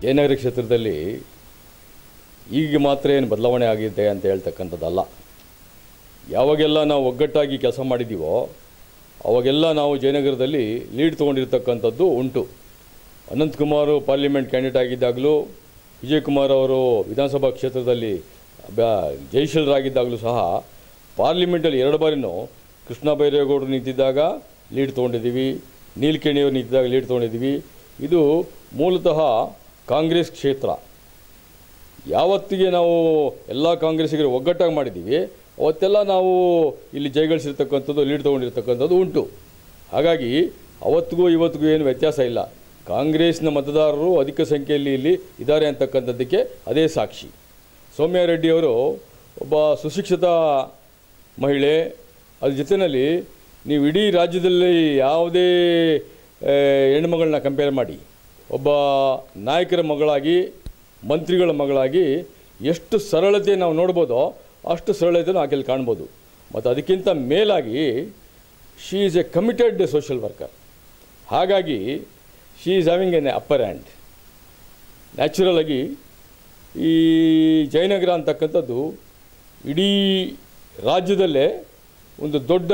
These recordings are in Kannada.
ಜಯನಗರ ಕ್ಷೇತ್ರದಲ್ಲಿ ಈಗ ಮಾತ್ರ ಏನು ಬದಲಾವಣೆ ಆಗಿದೆ ಅಂತ ಹೇಳ್ತಕ್ಕಂಥದ್ದಲ್ಲ ಯಾವಾಗೆಲ್ಲ ನಾವು ಒಗ್ಗಟ್ಟಾಗಿ ಕೆಲಸ ಮಾಡಿದ್ದೀವೋ ಅವಾಗೆಲ್ಲ ನಾವು ಜಯನಗರದಲ್ಲಿ ಲೀಡ್ ತೊಗೊಂಡಿರ್ತಕ್ಕಂಥದ್ದು ಉಂಟು ಅನಂತಕುಮಾರ್ ಪಾರ್ಲಿಮೆಂಟ್ ಕ್ಯಾಂಡಿಡೇಟ್ ಆಗಿದ್ದಾಗಲೂ ವಿಜಯಕುಮಾರ್ ಅವರು ವಿಧಾನಸಭಾ ಕ್ಷೇತ್ರದಲ್ಲಿ ಬ್ಯಾ- ಜಯಶೀಲರಾಗಿದ್ದಾಗಲೂ ಸಹ ಪಾರ್ಲಿಮೆಂಟಲ್ಲಿ ಎರಡು ಬಾರಿನೂ ಕೃಷ್ಣ ಬೈರೇಗೌಡರು ನಿಂತಿದ್ದಾಗ ಲೀಡ್ ತೊಗೊಂಡಿದ್ದೀವಿ ನೀಲ್ಕೇಣಿಯವರು ನಿಂತಿದ್ದಾಗ ಲೀಡ್ ತೊಗೊಂಡಿದ್ದೀವಿ ಇದು ಮೂಲತಃ ಕಾಂಗ್ರೆಸ್ ಕ್ಷೇತ್ರ ಯಾವತ್ತಿಗೆ ನಾವು ಎಲ್ಲ ಕಾಂಗ್ರೆಸ್ಸಿಗರು ಒಗ್ಗಟ್ಟಾಗಿ ಮಾಡಿದ್ದೀವಿ ಅವತ್ತೆಲ್ಲ ನಾವು ಇಲ್ಲಿ ಜಯಗಳಿಸಿರ್ತಕ್ಕಂಥದ್ದು ಲೀಡ್ ತೊಗೊಂಡಿರ್ತಕ್ಕಂಥದ್ದು ಉಂಟು ಹಾಗಾಗಿ ಅವತ್ತಿಗೂ ಇವತ್ತಿಗೂ ಏನು ವ್ಯತ್ಯಾಸ ಇಲ್ಲ ಕಾಂಗ್ರೆಸ್ನ ಮತದಾರರು ಅಧಿಕ ಸಂಖ್ಯೆಯಲ್ಲಿ ಇಲ್ಲಿ ಇದ್ದಾರೆ ಅಂತಕ್ಕಂಥದ್ದಕ್ಕೆ ಅದೇ ಸಾಕ್ಷಿ ಸೌಮ್ಯ ರೆಡ್ಡಿಯವರು ಒಬ್ಬ ಸುಶಿಕ್ಷಿತ ಮಹಿಳೆ ಅದ್ರ ಜೊತೆಯಲ್ಲಿ ನೀವು ಇಡೀ ರಾಜ್ಯದಲ್ಲಿ ಯಾವುದೇ ಆ, ಹೆಣ್ಮಗಳನ್ನ ಕಂಪೇರ್ ಮಾಡಿ ಒಬ್ಬ ನಾಯಕರ ಮಗಳಾಗಿ ಮಂತ್ರಿಗಳ ಮಗಳಾಗಿ ಎಷ್ಟು ಸರಳತೆ ನಾವು ನೋಡ್ಬೋದೋ ಅಷ್ಟು ಸರಳತೆಯನ್ನು ಆಕೆಯಲ್ಲಿ ಕಾಣ್ಬೋದು ಮತ್ತು ಅದಕ್ಕಿಂತ ಮೇಲಾಗಿ she is a committed social worker ಹಾಗಾಗಿ she is having an upper hand natural ಆಗಿ ಈ ಜಯನಗರ ಅಂತಕ್ಕಂಥದ್ದು ಇಡೀ ರಾಜ್ಯದಲ್ಲೇ ಒಂದು ದೊಡ್ಡ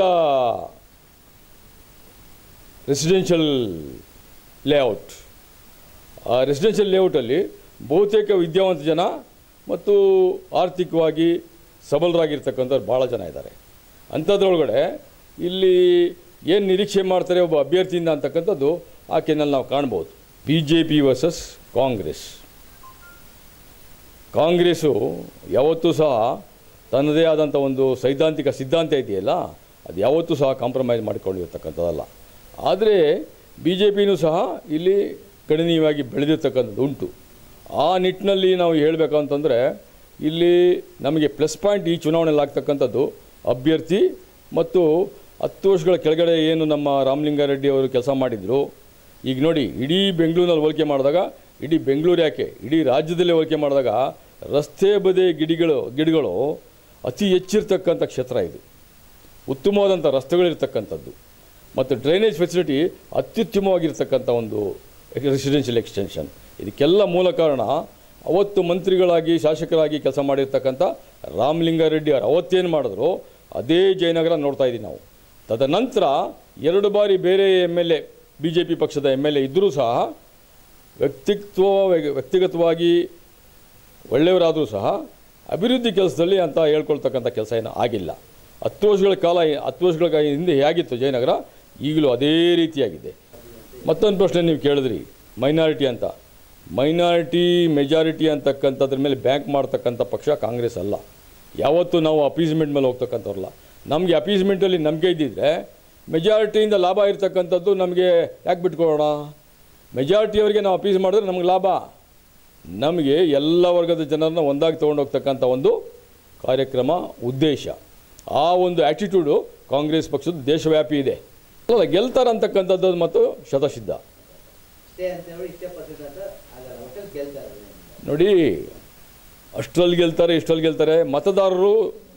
ರೆಸಿಡೆನ್ಷಿಯಲ್ ಲೇಔಟ್ ಆ ರೆಸಿಡೆನ್ಷಿಯಲ್ ಲೇಔಟಲ್ಲಿ ಬಹುತೇಕ ವಿದ್ಯಾವಂತ ಜನ ಮತ್ತು ಆರ್ಥಿಕವಾಗಿ ಸಬಲರಾಗಿರ್ತಕ್ಕಂಥವ್ರು ಭಾಳ ಜನ ಇದ್ದಾರೆ ಅಂಥದ್ರೊಳಗಡೆ ಇಲ್ಲಿ ಏನು ನಿರೀಕ್ಷೆ ಮಾಡ್ತಾರೆ ಒಬ್ಬ ಅಭ್ಯರ್ಥಿಯಿಂದ ಅಂತಕ್ಕಂಥದ್ದು ಆಕೆನಲ್ಲಿ ನಾವು ಕಾಣ್ಬೋದು B J P versus Congress Congress ಯಾವತ್ತೂ ಸಹ ತನ್ನದೇ ಆದಂಥ ಒಂದು ಸೈದ್ಧಾಂತಿಕ ಸಿದ್ಧಾಂತ ಇದೆಯಲ್ಲ ಅದು ಯಾವತ್ತೂ ಸಹ ಕಾಂಪ್ರಮೈಸ್ ಮಾಡಿಕೊಂಡಿರ್ತಕ್ಕಂಥದ್ದಲ್ಲ ಆದರೆ ಬಿ ಜೆ ಪಿನೂ ಸಹ ಇಲ್ಲಿ ಗಣನೀಯವಾಗಿ ಬೆಳೆದಿರ್ತಕ್ಕಂಥದ್ದು ಉಂಟು ಆ ನಿಟ್ಟಿನಲ್ಲಿ ನಾವು ಹೇಳಬೇಕು ಅಂತಂದರೆ ಇಲ್ಲಿ ನಮಗೆ ಪ್ಲಸ್ ಪಾಯಿಂಟ್ ಈ ಚುನಾವಣೆಯಲ್ಲಿ ಆಗ್ತಕ್ಕಂಥದ್ದು ಅಭ್ಯರ್ಥಿ ಮತ್ತು ಹತ್ತು ವರ್ಷಗಳ ಕೆಳಗಡೆ ಏನು ನಮ್ಮ ರಾಮಲಿಂಗಾರೆಡ್ಡಿ ಅವರು ಕೆಲಸ ಮಾಡಿದರು ಈಗ ನೋಡಿ ಇಡೀ ಬೆಂಗಳೂರಿನಲ್ಲಿ ಹೋಲಿಕೆ ಮಾಡಿದಾಗ ಇಡೀ ಬೆಂಗಳೂರು ಯಾಕೆ ಇಡೀ ರಾಜ್ಯದಲ್ಲೇ ಹೋಲಿಕೆ ಮಾಡಿದಾಗ ರಸ್ತೆ ಬದಿ ಗಿಡಿಗಳು ಗಿಡಗಳು ಅತಿ ಹೆಚ್ಚಿರ್ತಕ್ಕಂಥ ಕ್ಷೇತ್ರ ಇದು ಉತ್ತಮವಾದಂಥ ರಸ್ತೆಗಳಿರ್ತಕ್ಕಂಥದ್ದು ಮತ್ತು ಡ್ರೈನೇಜ್ ಫೆಸಿಲಿಟಿ ಅತ್ಯುತ್ತಮವಾಗಿರ್ತಕ್ಕಂಥ ಒಂದು ರೆಸಿಡೆನ್ಷಿಯಲ್ ಎಕ್ಸ್ಟೆನ್ಷನ್ ಇದಕ್ಕೆಲ್ಲ ಮೂಲ ಕಾರಣ ಅವತ್ತು ಮಂತ್ರಿಗಳಾಗಿ ಶಾಸಕರಾಗಿ ಕೆಲಸ ಮಾಡಿರ್ತಕ್ಕಂಥ ರಾಮಲಿಂಗಾರೆಡ್ಡಿ ಅವರು ಅವತ್ತೇನು ಮಾಡಿದ್ರು ಅದೇ ಜಯನಗರ ನೋಡ್ತಾ ಇದ್ದೀವಿ ನಾವು ತದನಂತರ ಎರಡು ಬಾರಿ ಬೇರೆ M L A B J P ಪಕ್ಷದ ಎಮ್ ಎಲ್ ಎ ಇದ್ದರೂ ಸಹ ವ್ಯಕ್ತಿತ್ವ ವ್ಯಕ್ತಿಗತವಾಗಿ ಒಳ್ಳೆಯವರಾದರೂ ಸಹ ಅಭಿವೃದ್ಧಿ ಕೆಲಸದಲ್ಲಿ ಅಂತ ಹೇಳ್ಕೊಳ್ತಕ್ಕಂಥ ಕೆಲಸ ಏನು ಆಗಿಲ್ಲ ಹತ್ತು ವರ್ಷಗಳ ಕಾಲ ಹತ್ತು ವರ್ಷಗಳ ಕಾಲ ಹಿಂದೆ ಹೇಗಿತ್ತು ಜಯನಗರ ಈಗಲೂ ಅದೇ ರೀತಿಯಾಗಿದೆ ಮತ್ತೊಂದು ಪ್ರಶ್ನೆ ನೀವು ಕೇಳಿದ್ರಿ ಮೈನಾರಿಟಿ ಅಂತ ಮೈನಾರಿಟಿ ಮೆಜಾರಿಟಿ ಅಂತಕ್ಕಂಥದ್ರ ಮೇಲೆ ಬ್ಯಾಂಕ್ ಮಾಡ್ತಕ್ಕಂಥ ಪಕ್ಷ ಕಾಂಗ್ರೆಸ್ ಅಲ್ಲ ಯಾವತ್ತೂ ನಾವು ಅಪೀಸ್ಮೆಂಟ್ ಮೇಲೆ ಹೋಗ್ತಕ್ಕಂಥವ್ರಲ್ಲ ನಮಗೆ ಅಪೀಸ್ಮೆಂಟಲ್ಲಿ ನಂಬಿಕೆ ಇದ್ದಿದ್ರೆ ಮೆಜಾರಿಟಿಯಿಂದ ಲಾಭ ಇರ್ತಕ್ಕಂಥದ್ದು ನಮಗೆ ಯಾಕೆ ಬಿಟ್ಕೊಳ್ಳೋಣ ಮೆಜಾರಿಟಿಯವರಿಗೆ ನಾವು ಅಪೀಸ್ ಮಾಡಿದ್ರೆ ನಮಗೆ ಲಾಭ ನಮಗೆ ಎಲ್ಲ ವರ್ಗದ ಜನರನ್ನ ಒಂದಾಗಿ ತೊಗೊಂಡೋಗ್ತಕ್ಕಂಥ ಒಂದು ಕಾರ್ಯಕ್ರಮ ಉದ್ದೇಶ ಆ ಒಂದು ಆ್ಯಟಿಟ್ಯೂಡು ಕಾಂಗ್ರೆಸ್ ಪಕ್ಷದ ದೇಶವ್ಯಾಪಿ ಇದೆ ಅಲ್ಲ ಗೆಲ್ತಾರೆ ಅಂತಕ್ಕಂಥದ್ದು ಮತ್ತು ಶತಸಿದ್ಧ ಇಷ್ಟೇ ಅಂತ ಹೇಳಿ ಇಷ್ಟೇ ಪರ್ಸೆಂಟ್ ಅಂತ ಆಗಲ್ಲ ಒಟ್ಟಲ್ಲಿ ಗೆಲ್ತಾರೆ ನೋಡಿ ಅಷ್ಟರಲ್ಲಿ ಗೆಲ್ತಾರೆ ಇಷ್ಟರಲ್ಲಿ ಗೆಲ್ತಾರೆ ಮತದಾರರು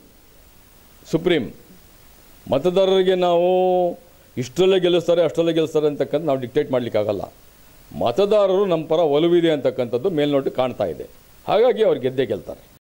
ಸುಪ್ರೀಂ ಮತದಾರರಿಗೆ ನಾವು ಇಷ್ಟರಲ್ಲೇ ಗೆಲ್ಲಿಸ್ತಾರೆ ಅಷ್ಟರಲ್ಲೇ ಗೆಲ್ಲಿಸ್ತಾರೆ ಅಂತಕ್ಕಂಥ ನಾವು ಡಿಕ್ಟೇಟ್ ಮಾಡಲಿಕ್ಕಾಗಲ್ಲ ಮತದಾರರು ನಮ್ಮ ಪರ ಒಲವಿದೆ ಅಂತಕ್ಕಂಥದ್ದು ಮೇಲ್ನೋಟಕ್ಕೆ ಕಾಣ್ತಾ ಇದೆ ಹಾಗಾಗಿ ಅವ್ರು ಗೆದ್ದೇ ಗೆಲ್ತಾರೆ